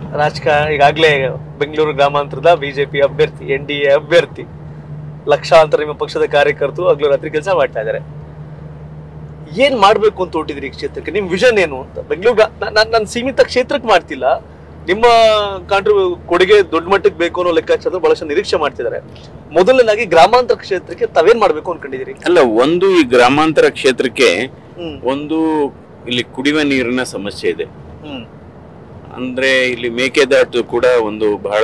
ರಾಜಕಾರಣ ಈಗಾಗಲೇ ಬೆಂಗಳೂರು ಗ್ರಾಮಾಂತರದ ಬಿಜೆಪಿ ಅಭ್ಯರ್ಥಿ ಎನ್ ಡಿ ಎ ಅಭ್ಯರ್ಥಿ ಲಕ್ಷಾಂತರ ನಿಮ್ಮ ಪಕ್ಷದ ಕಾರ್ಯಕರ್ತರು ಹಗಲು ರಾತ್ರಿ ಕೆಲಸ ಮಾಡ್ತಾ ಇದ್ದಾರೆ ಏನ್ ಮಾಡ್ಬೇಕು ಅಂತ ಹೊಟ್ಟಿದ್ರಿ ಈ ಕ್ಷೇತ್ರಕ್ಕೆ ನಿಮ್ ವಿಷನ್ ಏನು ಅಂತ ಬೆಂಗಳೂರು ನಾನು ಸೀಮಿತ ಕ್ಷೇತ್ರಕ್ಕೆ ಮಾಡ್ತಿಲ್ಲ ನಿಮ್ಮ ಕಾಂಟ್ರಿ ಕೊಡುಗೆ ದೊಡ್ಡ ಮಟ್ಟಕ್ಕೆ ಬೇಕು ಅನ್ನೋ ಲೆಕ್ಕಾಚಾರ ಬಹಳಷ್ಟು ನಿರೀಕ್ಷೆ ಮಾಡ್ತಿದ್ದಾರೆ ಮೊದಲನೇದಾಗಿ ಗ್ರಾಮಾಂತರ ಕ್ಷೇತ್ರಕ್ಕೆ ತಾವೇನ್ ಮಾಡ್ಬೇಕು ಅನ್ಕೊಂಡಿದ್ದೀರಿ ಅಲ್ಲ ಒಂದು ಈ ಗ್ರಾಮಾಂತರ ಕ್ಷೇತ್ರಕ್ಕೆ ಹ್ಮ್ ಒಂದು ಇಲ್ಲಿ ಕುಡಿಯುವ ನೀರಿನ ಸಮಸ್ಯೆ ಇದೆ ಹ್ಮ್ ಅಂದ್ರೆ ಇಲ್ಲಿ ಮೇಕೆದಾಟು ಕೂಡ ಒಂದು ಬಹಳ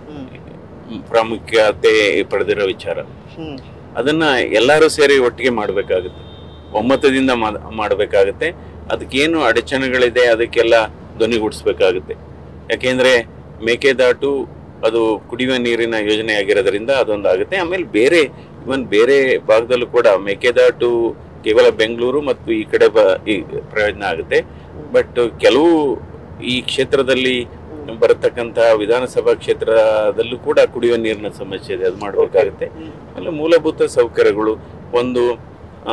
ಹ್ಮ್ ಪ್ರಾಮುಖ್ಯತೆ ಪಡೆದಿರೋ ವಿಚಾರ ಹ್ಮ್ ಅದನ್ನ ಎಲ್ಲರೂ ಸೇರಿ ಒಟ್ಟಿಗೆ ಮಾಡಬೇಕಾಗುತ್ತೆ ಒಮ್ಮತದಿಂದ ಮಾಡ್- ಮಾಡಬೇಕಾಗುತ್ತೆ ಅದಕ್ಕೇನು ಅಡಚಣೆಗಳಿದೆ ಅದಕ್ಕೆಲ್ಲ ಧ್ವನಿಗೂಡಿಸ್ಬೇಕಾಗುತ್ತೆ ಯಾಕೆಂದ್ರೆ ಮೇಕೆದಾಟು ಅದು ಕುಡಿಯುವ ನೀರಿನ ಯೋಜನೆ ಆಗಿರೋದ್ರಿಂದ ಅದೊಂದು ಆಗುತ್ತೆ ಆಮೇಲೆ ಬೇರೆ ಇವನ್ ಬೇರೆ ಭಾಗದಲ್ಲೂ ಕೂಡ ಮೇಕೆದಾಟು ಕೇವಲ ಬೆಂಗಳೂರು ಮತ್ತು ಈ ಕಡೆ ಬ ಈ ಪ್ರಯೋಜನ ಆಗುತ್ತೆ ಬಟ್ ಕೆಲವು ಈ ಕ್ಷೇತ್ರದಲ್ಲಿ ಬರತಕ್ಕಂತ ವಿಧಾನಸಭಾ ಕ್ಷೇತ್ರದಲ್ಲೂ ಕೂಡ ಕುಡಿಯುವ ನೀರಿನ ಸಮಸ್ಯೆ ಇದೆ ಅದು ಮಾಡಬೇಕಾಗುತ್ತೆ ಆಮೇಲೆ ಮೂಲಭೂತ ಸೌಕರ್ಯಗಳು ಒಂದು ಆ,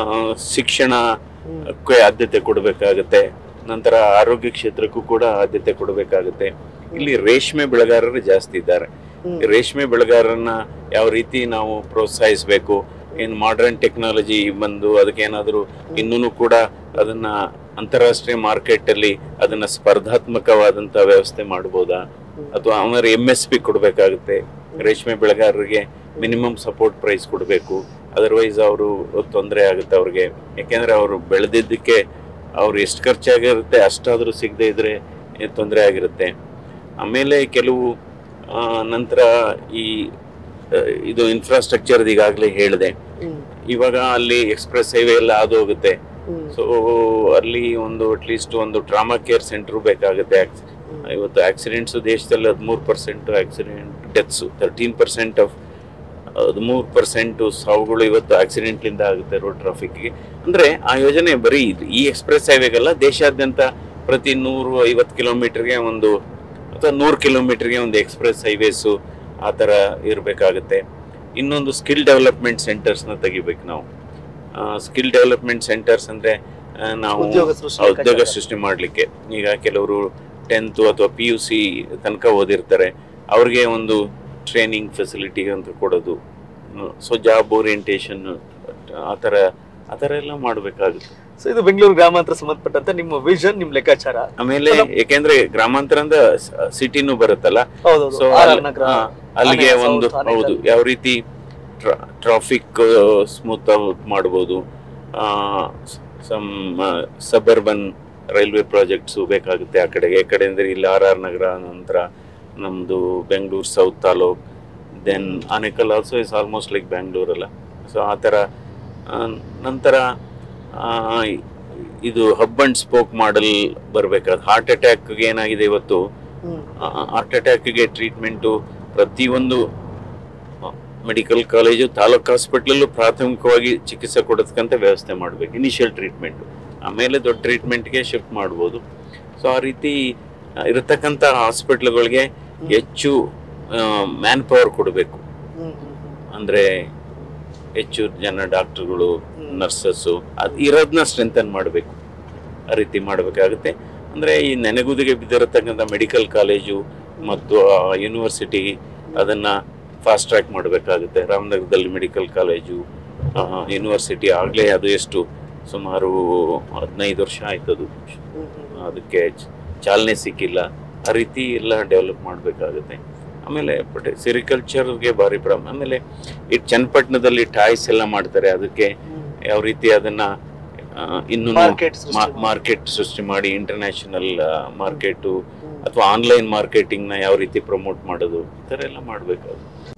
ಶಿಕ್ಷಣಕ್ಕೆ ಆದ್ಯತೆ ಕೊಡಬೇಕಾಗುತ್ತೆ ನಂತರ ಆರೋಗ್ಯ ಕ್ಷೇತ್ರಕ್ಕೂ ಕೂಡ ಆದ್ಯತೆ ಕೊಡಬೇಕಾಗುತ್ತೆ ಇಲ್ಲಿ ರೇಷ್ಮೆ ಬೆಳೆಗಾರರು ಜಾಸ್ತಿ ಇದ್ದಾರೆ ಹ್ಮ್. ಈ ರೇಷ್ಮೆ ಬೆಳೆಗಾರರನ್ನ ಯಾವ ರೀತಿ ನಾವು ಪ್ರೋತ್ಸಾಹಿಸಬೇಕು ಏನು ಮಾಡರ್ನ್ ಟೆಕ್ನಾಲಜಿ ಬಂದು ಅದಕ್ಕೆ ಏನಾದರೂ ಇನ್ನೂ ಕೂಡ ಅದನ್ನ ಅಂತಾರಾಷ್ಟ್ರೀಯ ಮಾರ್ಕೆಟ್ ಅಲ್ಲಿ ಅದನ್ನ ಸ್ಪರ್ಧಾತ್ಮಕವಾದಂತ ವ್ಯವಸ್ಥೆ ಮಾಡಬಹುದಾ ಅಥವಾ ಆಮೇಲೆ ಎಂ ಎಸ್ ಪಿ ಕೊಡಬೇಕಾಗುತ್ತೆ ರೇಷ್ಮೆ ಬೆಳೆಗಾರರಿಗೆ ಮಿನಿಮಮ್ ಸಪೋರ್ಟ್ ಪ್ರೈಸ್ ಕೊಡಬೇಕು ಅದರ್ವೈಸ್ ಅವರು ತೊಂದರೆ ಆಗುತ್ತೆ ಅವ್ರಿಗೆ ಯಾಕೆಂದ್ರೆ ಅವರು ಬೆಳೆದಿದ್ದಕ್ಕೆ ಅವ್ರು ಎಷ್ಟು ಖರ್ಚಾಗಿರುತ್ತೆ ಅಷ್ಟಾದರೂ ಸಿಗದೆ ಇದ್ರೆ ತೊಂದರೆ ಆಗಿರುತ್ತೆ ಆಮೇಲೆ ಕೆಲವು ಆ, ನಂತರ ಈ ಆ, ಇದು ಇನ್ಫ್ರಾಸ್ಟ್ರಕ್ಚರ್ ಈಗಾಗಲೇ ಹೇಳಿದೆ ಹ್ಮ್. ಇವಾಗ ಅಲ್ಲಿ ಎಕ್ಸ್ಪ್ರೆಸ್ ಹೈವೇ ಎಲ್ಲ ಅದು ಹೋಗುತ್ತೆ ಹ್ಮ್. ಸೊ ಅಲ್ಲಿ ಒಂದು ಅಟ್ಲೀಸ್ಟ್ ಒಂದು ಟ್ರಾಮಾ ಕೇರ್ ಸೆಂಟರ್ ಬೇಕಾಗುತ್ತೆ ಆಕ್ಸ್- ಇವತ್ತು ಆಕ್ಸಿಡೆಂಟ್ಸ್ ದೇಶದಲ್ಲಿ ಹದಿಮೂರು percent accident deaths thirteen percent of ಹದಿಮೂರು ಪರ್ಸೆಂಟ್ ಸಾವುಗಳು ಇವತ್ತು ಆಕ್ಸಿಡೆಂಟ್ಲಿಂದ ಆಗುತ್ತೆ ರೋಡ್ ಟ್ರಾಫಿಕ್ಗೆ ಅಂದ್ರೆ ಆ ಯೋಜನೆ ಬರೀ ಇದು ಈ ಎಕ್ಸ್ಪ್ರೆಸ್ ಹೈವೇಗಲ್ಲ ದೇಶಾದ್ಯಂತ ಪ್ರತಿ ನೂರು ಐವತ್ತು ಕಿಲೋಮೀಟರ್ಗೆ ಒಂದು ಅಥವಾ ನೂರು ಕಿಲೋಮೀಟರ್ಗೆ ಒಂದು ಎಕ್ಸ್ಪ್ರೆಸ್ ಹೈವೇಸು ಆ ಥರ ಇರಬೇಕಾಗುತ್ತೆ ಇನ್ನೊಂದು ಸ್ಕಿಲ್ ಡೆವಲಪ್ಮೆಂಟ್ ಸೆಂಟರ್ಸ್ನ ತೆಗಿಬೇಕು ನಾವು ಸ್ಕಿಲ್ ಡೆವಲಪ್ಮೆಂಟ್ ಸೆಂಟರ್ಸ್ ಅಂದ್ರೆ ಆ, ನಾವು ಉದ್ಯೋಗ ಸೃಷ್ಟಿ ಆ, ಉದ್ಯೋಗ ಲೆಕ್ಕಾಚಾರ. ಸೃಷ್ಟಿ ಮಾಡಲಿಕ್ಕೆ ಈಗ ಕೆಲವರು ಟೆಂತ್ ಅಥವಾ ಪಿ ಯು ಸಿ ತನಕ ಓದಿರ್ತಾರೆ ಅವ್ರಿಗೆ ಒಂದು ಟ್ರೈನಿಂಗ್ ಫೆಸಿಲಿಟಿ ಅಂತ ಕೊಡೋದು ಸೊ ಜಾಬ್ ಓರಿಯೆಂಟೇಷನ್ ಆ ಥರ ಆ ಥರ ಎಲ್ಲ ಮಾಡಬೇಕಾಗುತ್ತೆ ಸೊ ಇದು ಬೆಂಗಳೂರು ಗ್ರಾಮಾಂತರ ಸಂಬಂಧಪಟ್ಟಂತೆ ನಿಮ್ಮ ವಿಷನ್ ನಿಮ್ ಲೆಕ್ಕಾಚಾರ ಆಮೇಲೆ ಯಾಕೆಂದ್ರೆ ಗ್ರಾಮಾಂತರ ಅಂದ ಸಿಟಿನೂ ಬರುತ್ತಲ್ಲ ಹೌದೌದು ಸೊ ಆರ್ ಆರ್ ನಗರ ಅಲ್ಲಿಗೆ ಆನೆ, ಒಂದು ಸೌತ್, ಆನೇಕಲ್. ಹೌದು ಯಾವ ರೀತಿ ಟ್ರಾಫಿಕ್ ಸ್ಮೂತ್ ಮಾಡಬಹುದು ಸಮ್ ಸಬರ್ಬನ್ ರೈಲ್ವೆ ಪ್ರಾಜೆಕ್ಟ್ಸ್ ಬೇಕಾಗುತ್ತೆ ಆ ಕಡೆಗೆ ಈ ಕಡೆ ಅಂದ್ರೆ ಇಲ್ಲಿ ಆರ್ ಆರ್ ನಗರ ನಂತರ ನಮ್ದು Bengaluru south taluk then Anekal also is almost like Bangalore ಅಲ್ಲ ಸೊ ಆ ಥರ ಆ, ನಂತರ ಆ, ಇದು ಹಬ್ ಅಂಡ್ ಸ್ಪೋಕ್ ಮಾಡಲ್ ಬರಬೇಕಾದ ಹಾರ್ಟ್ ಅಟ್ಯಾಕ್ಗೆ ಏನಾಗಿದೆ ಇವತ್ತು ಹ್ಮ್. ಹಾರ್ಟ್ ಅಟ್ಯಾಕ್ಗೆ ಟ್ರೀಟ್ಮೆಂಟು ಪ್ರತಿಯೊಂದು ಮೆಡಿಕಲ್ ಕಾಲೇಜು ತಾಲೂಕು ಹಾಸ್ಪಿಟ್ಲಲ್ಲೂ ಪ್ರಾಥಮಿಕವಾಗಿ ಚಿಕಿತ್ಸೆ ಕೊಡೋದಕ್ಕಂತ ವ್ಯವಸ್ಥೆ ಮಾಡಬೇಕು ಇನಿಷಿಯಲ್ ಟ್ರೀಟ್ಮೆಂಟ್ ಆಮೇಲೆ ದೊಡ್ಡ ಟ್ರೀಟ್ಮೆಂಟ್ಗೆ ಶಿಫ್ಟ್ ಮಾಡ್ಬೋದು ಸೊ ಆ ರೀತಿ ಆ, ಇರತಕ್ಕಂಥ ಹಾಸ್ಪಿಟ್ಲ್ಗಳಿಗೆ ಹೆಚ್ಚು ಮ್ಯಾನ್ ಪವರ್ ಕೊಡಬೇಕು ಹ್ಮ್, ಹ್ಮ್, ಹ್ಮ್. ಅಂದರೆ ಹೆಚ್ಚು ಜನ ಡಾಕ್ಟರ್ಗಳು ಹ್ಮ್. ನರ್ಸಸ್ಸು ಅದು ಇರೋದನ್ನ ಸ್ಟ್ರೆಂಥನ್ ಮಾಡಬೇಕು ಆ ರೀತಿ ಮಾಡಬೇಕಾಗುತ್ತೆ ಅಂದರೆ ಈ ನೆನೆಗುದಿಗೆ ಬಿದ್ದಿರತಕ್ಕಂಥ ಮೆಡಿಕಲ್ ಕಾಲೇಜು ಮತ್ತು ಯೂನಿವರ್ಸಿಟಿ ಅದನ್ನು ಫಾಸ್ಟ್ ಟ್ರ್ಯಾಕ್ ಮಾಡಬೇಕಾಗುತ್ತೆ ರಾಮನಗರದಲ್ಲಿ ಮೆಡಿಕಲ್ ಕಾಲೇಜು ಯೂನಿವರ್ಸಿಟಿ ಆಗಲೇ ಅದು ಎಷ್ಟು ಸುಮಾರು ಹದಿನೈದು ವರ್ಷ ಆಯ್ತದು ಹ್ಮ್, ಹ್ಮ್. ಅದಕ್ಕೆ ಚ- ಚಾಲನೆ ಸಿಕ್ಕಿಲ್ಲ ಆ ರೀತಿ ಎಲ್ಲ ಡೆವಲಪ್ ಮಾಡಬೇಕಾಗುತ್ತೆ ಆಮೇಲೆ ಬಟ್ ಸಿರಿಕಲ್ಚರ್ಗೆ ಭಾರಿ ಪ್ರಾಬ್ಲಮ್ ಆಮೇಲೆ ಈ ಚನ್ನಪಟ್ಟಣದಲ್ಲಿ ಟಾಯ್ಸ್ ಎಲ್ಲ ಮಾಡ್ತಾರೆ ಅದಕ್ಕೆ ಹ್ಮ್. ಯಾವ ರೀತಿ ಅದನ್ನ ಇನ್ನು Market ಸೃಷ್ಟಿ ಮಾಡಿ. ಮಾರ್ಕೆಟ್ ಸೃಷ್ಟಿ ಮಾಡಿ ಇಂಟರ್ನ್ಯಾಷನಲ್ ಮಾರ್ಕೆಟು ಹ್ಮ್. ಅಥವಾ ಆನ್ಲೈನ್ ಮಾರ್ಕೆಟಿಂಗ್ನ ಯಾವ ರೀತಿ ಪ್ರಮೋಟ್ ಮಾಡೋದು ಈ ಥರ ಎಲ್ಲ ಮಾಡಬೇಕಾಗುತ್ತೆ